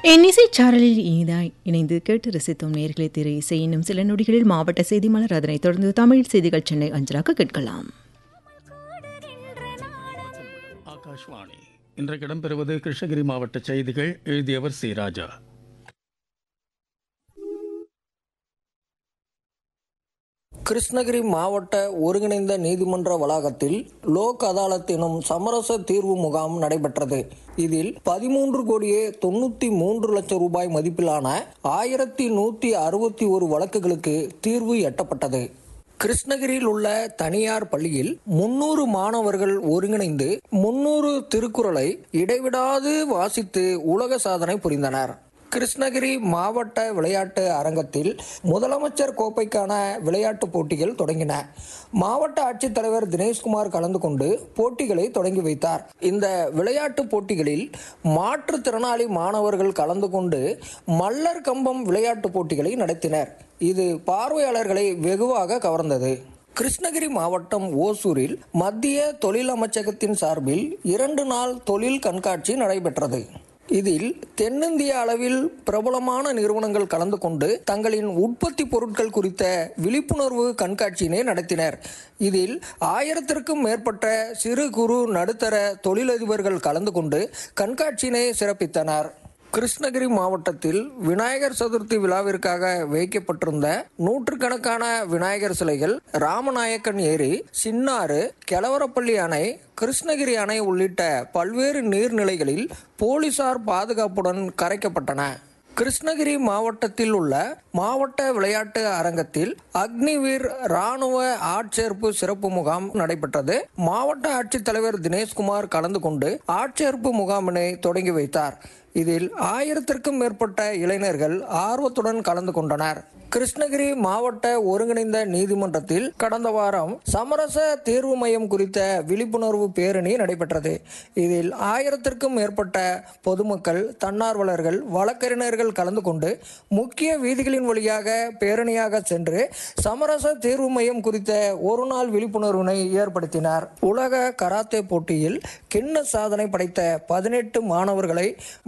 இன்னிசை சாரலில் இனிதாய் இணைந்து கேட்டு ரசித்தோம் நேர்களை திரை இசை இன்னும் சில நொடிகளில் மாவட்ட செய்தி மலர் அதனைத் தொடர்ந்து தமிழ் செய்திகள் சென்னை அஞ்சலாக கேட்கலாம் ஆகாஷ்வாணி இன்றைக்கு இடம்பெறுவது கிருஷ்ணகிரி மாவட்ட செய்திகள் எழுதியவர் சி ராஜா கிருஷ்ணகிரி மாவட்ட ஒருங்கிணைந்த நீதிமன்ற வளாகத்தில் லோக் அதாலத் எனும் சமரச தீர்வு முகாம் நடைபெற்றது இதில் பதிமூன்று கோடியே தொண்ணூத்தி மூன்று லட்சம் ரூபாய் மதிப்பிலான ஆயிரத்தி நூத்தி அறுபத்தி ஒரு வழக்குகளுக்கு தீர்வு எட்டப்பட்டது கிருஷ்ணகிரியில் உள்ள தனியார் பள்ளியில் முன்னூறு மாணவர்கள் ஒருங்கிணைந்து முன்னூறு திருக்குறளை இடைவிடாது வாசித்து உலக சாதனை புரிந்தனர் கிருஷ்ணகிரி மாவட்ட விளையாட்டு அரங்கத்தில் முதலமைச்சர் கோப்பைக்கான விளையாட்டுப் போட்டிகள் தொடங்கின மாவட்ட ஆட்சித்தலைவர் தினேஷ்குமார் கலந்து கொண்டு போட்டிகளை தொடங்கி வைத்தார் இந்த விளையாட்டுப் போட்டிகளில் மாற்றுத்திறனாளி மாணவர்கள் கலந்து கொண்டு மல்லர் கம்பம் விளையாட்டுப் போட்டிகளை நடத்தினர் இது பார்வையாளர்களை வெகுவாக கவர்ந்தது கிருஷ்ணகிரி மாவட்டம் ஓசூரில் மத்திய தொழில் அமைச்சகத்தின் சார்பில் இரண்டு நாள் தொழில் கண்காட்சி நடைபெற்றது இதில் தென்னிந்திய அளவில் பிரபலமான நிறுவனங்கள் கலந்து கொண்டு தங்களின் உற்பத்தி பொருட்கள் குறித்த விழிப்புணர்வு கண்காட்சியினை நடத்தினர் இதில் ஆயிரத்திற்கும் மேற்பட்ட சிறு குறு நடுத்தர தொழிலதிபர்கள் கலந்து கொண்டு கண்காட்சியினை சிறப்பித்தனர் கிருஷ்ணகிரி மாவட்டத்தில் விநாயகர் சதுர்த்தி விழாவிற்காக வைக்கப்பட்டிருந்த நூற்றுக்கணக்கான விநாயகர் சிலைகள் ராமநாயக்கன் ஏரி சின்னாறு கெலவரப்பள்ளி அணை கிருஷ்ணகிரி அணை உள்ளிட்ட பல்வேறு நீர்நிலைகளில் போலீசார் பாதுகாப்புடன் கரைக்கப்பட்டன கிருஷ்ணகிரி மாவட்டத்தில் உள்ள மாவட்ட விளையாட்டு அரங்கத்தில் அக்னிவீர் ராணுவ ஆட்சேர்ப்பு சிறப்பு முகாம் நடைபெற்றது மாவட்ட ஆட்சித்தலைவர் தினேஷ்குமார் கலந்து கொண்டு ஆட்சேர்ப்பு முகாமினை தொடங்கி வைத்தார் இதில் ஆயிரத்திற்கும் மேற்பட்ட இளைஞர்கள் ஆர்வத்துடன் கலந்து கொண்டனர் கிருஷ்ணகிரி மாவட்ட ஒருங்கிணைந்த நீதிமன்றத்தில் கடந்த வாரம் சமரச தீர்வு மையம் குறித்த விழிப்புணர்வு பேரணி நடைபெற்றது இதில் ஆயிரத்திற்கும் மேற்பட்ட பொதுமக்கள் தன்னார்வலர்கள் வழக்கறிஞர்கள் கலந்து கொண்டு முக்கிய வீதிகளின் வழியாக பேரணியாக சென்று சமரச தீர்வு மையம் குறித்த ஒரு நாள் விழிப்புணர்வினை ஏற்படுத்தினார் உலக கராத்தே போட்டியில் கிண்ண சாதனை படைத்த பதினெட்டு மாணவர்களை